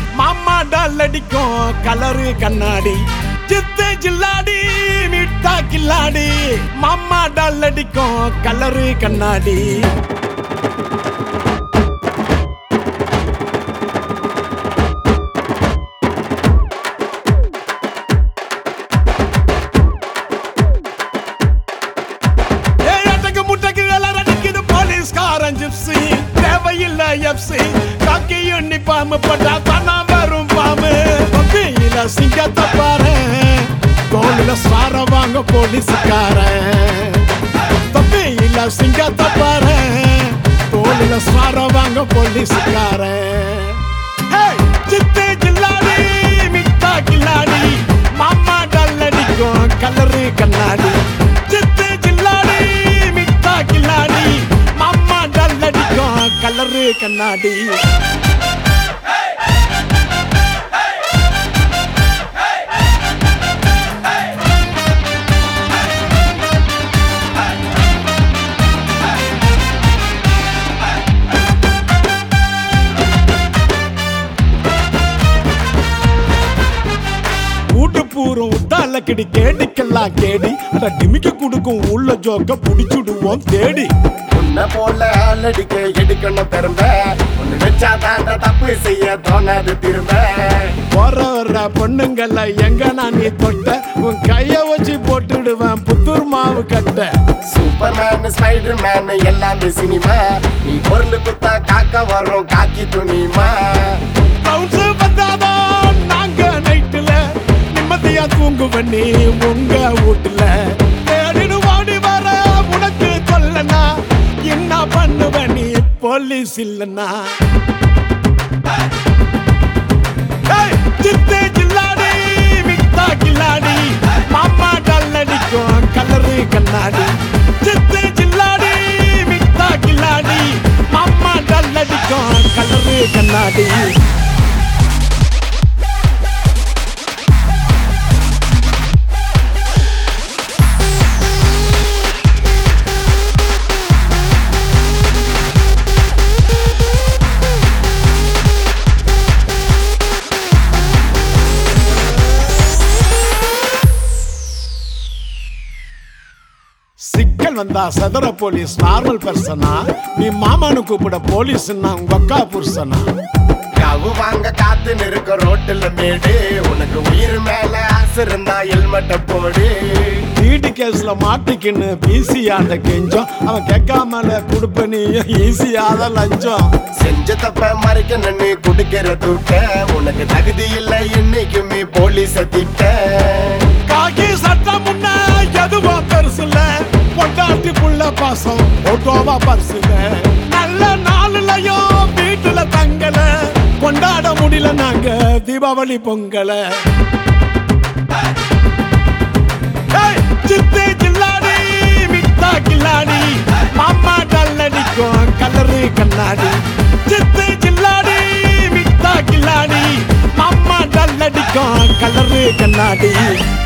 மாமா டால் அடிக்கும் கலரு கண்ணாடி சித்து ஜில்லாடி மிட்டா கில்லாடி மாமா டால் அடிக்கும் கலரு கண்ணாடி ஏய், அடக்கு முட்டைக்கு எல்லாம் அடிக்குது போலீஸ்காரன் ஜிப்ஸி தேவையில்லை எப்சி காக்கி யூனிஃபார்ம் போட்டா தானா வரும் பாம்பு பப்பியில சிங்கத்தை பாரு தோல்ல சார வாங்க போலீஸ்காரன் தப்பியில சிங்கத்தை பாரு தோல்ல சார வாங்க போலீஸ்காரன் ஹேய், சித்து கில்லாடி மிட்டா கில்லாடி மாமா டல் அடிக்கும் கலரு கண்ணாடி சித்து கில்லாடி மிட்டா கில்லாடி மாமா டல் அடிக்கும் கலரு கண்ணாடி கூட்டு பூரம் உத்தால கிடி கேடிக்கெல்லாம் கேடி அட டிமிக்க குடுக்கும் உள்ள ஜோக்க புடிச்சுடுவோம் தேடி உன்னை போல ஆளடிக்க எடுக்கணும் பெரும்ப ஒண்ணு வச்சா தாண்ட தப்பு செய்ய தோணாது திரும்ப போற வர்ற பொண்ணுங்கள எங்க நான் நீ தொட்ட உன் கைய வச்சு போட்டுடுவேன் புத்தூர் மாவு கட்ட Superman Spiderman cinema சினிமா நீ பொருள் குத்தா காக்க வரும் காக்கி துணிமா ரவுண்ட்ஸ் வந்தாதான் நாங்க நைட்டுல நிம்மதியா தூங்குவ நீ உங்க வீட்டுல தேடிடு ஓடி வர உனக்கு சொல்லனா என்ன பண்ணுவ நீ போலீஸ் இல்லனா ஏய், சித்து கில்லாடி மிட்டா கில்லாடி மாமா டல் அடிக்கும் கலரு கண்ணாடி சித்து கில்லாடி மிட்டா கில்லாடி மாமா டல் அடிக்கும் கலரு கண்ணாடி சிக்கல் வந்தா சதுர போலீஸ் நார்மல் பர்சனா நீ மாமானு கூப்பிட போலீஸ் உங்க அக்கா புருஷனா கவு வாங்க காத்து நிற்க ரோட்டுல மேடு உனக்கு உயிர் மேல ஆசை இருந்தா ஹெல்மெட்ட போடு வீட்டு கேஸ்ல மாட்டிக்கின்னு பிசி ஆண்ட கெஞ்சம் அவன் கேட்காமல கொடுப்ப நீ ஈஸியாத லஞ்சம் செஞ்ச தப்ப மறைக்க நின்னு குடுக்கிற தூக்க உனக்கு தகுதி இல்லை இன்னைக்குமே போலீஸ திட்ட காக்கி சட்டம் முன்ன எதுவோ பெருசுல பொண்டாட்டி புள்ள பாசம் ஓட்டோவா பரிசுல நல்ல நாளுலயும் வீட்டுல தங்கல கொண்டாட முடியல நாங்க தீபாவளி பொங்கல ஏய், சித்து கில்லாடி மிட்டா கில்லாடி மாமா டல் அடிக்கும் கலரு கண்ணாடி சித்து கில்லாடி மிட்டா கில்லாடி மாமா டல் அடிக்கும் கலரு கண்ணாடி